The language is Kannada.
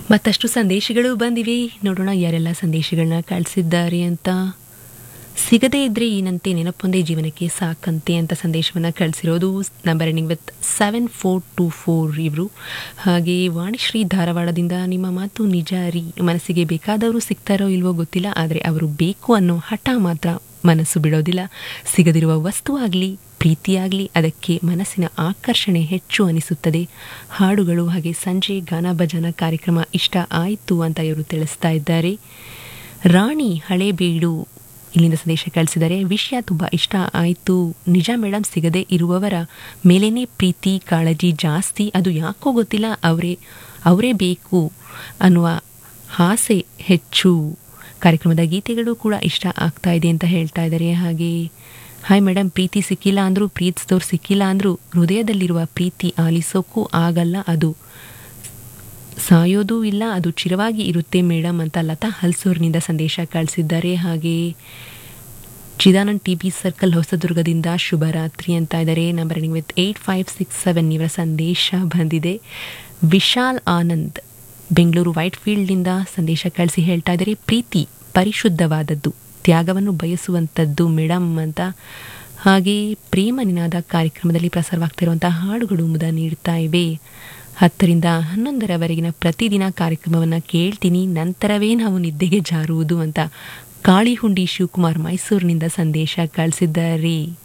ಮತ್ತಷ್ಟು ಸಂದೇಶಗಳು ಬಂದಿವೆ ನೋಡೋಣ ಯಾರೆಲ್ಲ ಸಂದೇಶಗಳನ್ನ ಕಳಿಸಿದ್ದಾರೆ ಅಂತ ಸಿಗದೇ ಇದ್ರೆ ಏನಂತೆ ನೆನಪೊಂದೇ ಜೀವನಕ್ಕೆ ಸಾಕಂತೆ ಅಂತ ಸಂದೇಶವನ್ನು ಕಳಿಸಿರೋದು number ending with seven four two four ಇವರು ಹಾಗೆ ವಾಣಿಶ್ರೀ ಧಾರವಾಡದಿಂದ ನಿಮ್ಮ ಮಾತು ನಿಜ ರೀ ಮನಸ್ಸಿಗೆ ಬೇಕಾದವರು ಸಿಗ್ತಾರೋ ಇಲ್ವೋ ಗೊತ್ತಿಲ್ಲ ಆದರೆ ಅವರು ಬೇಕು ಅನ್ನೋ ಹಠ ಮಾತ್ರ ಮನಸ್ಸು ಬಿಡೋದಿಲ್ಲ ಸಿಗದಿರುವ ವಸ್ತು ಆಗಲಿ ಪ್ರೀತಿಯಾಗಲಿ ಅದಕ್ಕೆ ಮನಸ್ಸಿನ ಆಕರ್ಷಣೆ ಹೆಚ್ಚು ಅನಿಸುತ್ತದೆ ಹಾಡುಗಳು ಹಾಗೆ ಸಂಜೆ ಗಾನ ಭಜನ ಕಾರ್ಯಕ್ರಮ ಇಷ್ಟ ಆಯಿತು ಅಂತ ಇವರು ತಿಳಿಸ್ತಾ ಇದ್ದಾರೆ ರಾಣಿ ಹಳೇಬೀಡು ಇಲ್ಲಿಂದ ಸಂದೇಶ ಕಳಿಸಿದರೆ ವಿಷಯ ತುಂಬ ಇಷ್ಟ ಆಯಿತು ನಿಜ ಮೇಡಮ್ ಸಿಗದೆ ಇರುವವರ ಮೇಲೇನೆ ಪ್ರೀತಿ ಕಾಳಜಿ ಜಾಸ್ತಿ ಅದು ಯಾಕೋ ಗೊತ್ತಿಲ್ಲ ಅವರೇ ಅವರೇ ಬೇಕು ಅನ್ನುವ ಆಸೆ ಹೆಚ್ಚು ಕಾರ್ಯಕ್ರಮದ ಗೀತೆಗಳು ಕೂಡ ಇಷ್ಟ ಆಗ್ತಾ ಇದೆ ಅಂತ ಹೇಳ್ತಾ ಇದ್ದಾರೆ ಹಾಗೆ ಹಾಯ್ ಮೇಡಮ್ ಪ್ರೀತಿ ಸಿಕ್ಕಿಲ್ಲ ಅಂದರೂ ಪ್ರೀತಿಸಿದವ್ರು ಸಿಕ್ಕಿಲ್ಲ ಅಂದರೂ ಹೃದಯದಲ್ಲಿರುವ ಪ್ರೀತಿ ಆಲಿಸೋಕ್ಕೂ ಆಗಲ್ಲ ಅದು ಸಾಯೋದೂ ಇಲ್ಲ ಅದು ಚಿರವಾಗಿ ಇರುತ್ತೆ ಮೇಡಮ್ ಅಂತ ಲತಾ ಹಲ್ಸೂರಿನಿಂದ ಸಂದೇಶ ಕಳಿಸಿದ್ದಾರೆ ಹಾಗೆ ಚಿದಾನಂದ್ ಟಿ ಬಿ ಸರ್ಕಲ್ ಹೊಸದುರ್ಗದಿಂದ ಶುಭರಾತ್ರಿ ಅಂತ ಇದ್ದಾರೆ number with eight five six seven ಇವರ ಸಂದೇಶ ಬಂದಿದೆ ವಿಶಾಲ್ ಆನಂದ್ ಬೆಂಗಳೂರು ವೈಟ್ ಫೀಲ್ಡ್ನಿಂದ ಸಂದೇಶ ಕಳಿಸಿ ಹೇಳ್ತಾ ಇದ್ದಾರೆ ಪ್ರೀತಿ ಪರಿಶುದ್ಧವಾದದ್ದು ತ್ಯಾಗವನ್ನು ಬಯಸುವಂಥದ್ದು ಮೇಡಮ್ ಅಂತ ಹಾಗೆ ಪ್ರೇಮ ನಿನಾದ ಕಾರ್ಯಕ್ರಮದಲ್ಲಿ ಪ್ರಸಾರವಾಗ್ತಿರುವಂಥ ಹಾಡುಗಳು ಮುದ ನೀಡ್ತಾ ಇವೆ ಹತ್ತರಿಂದ ಹನ್ನೊಂದರವರೆಗಿನ ಪ್ರತಿದಿನ ಕಾರ್ಯಕ್ರಮವನ್ನು ಕೇಳ್ತೀನಿ ನಂತರವೇ ನಾವು ನಿದ್ದೆಗೆ ಜಾರುವುದು ಅಂತ ಕಾಳಿಹುಂಡಿ ಶಿವಕುಮಾರ್ ಮೈಸೂರಿನಿಂದ ಸಂದೇಶ ಕಳಿಸಿದ್ದಾರೆ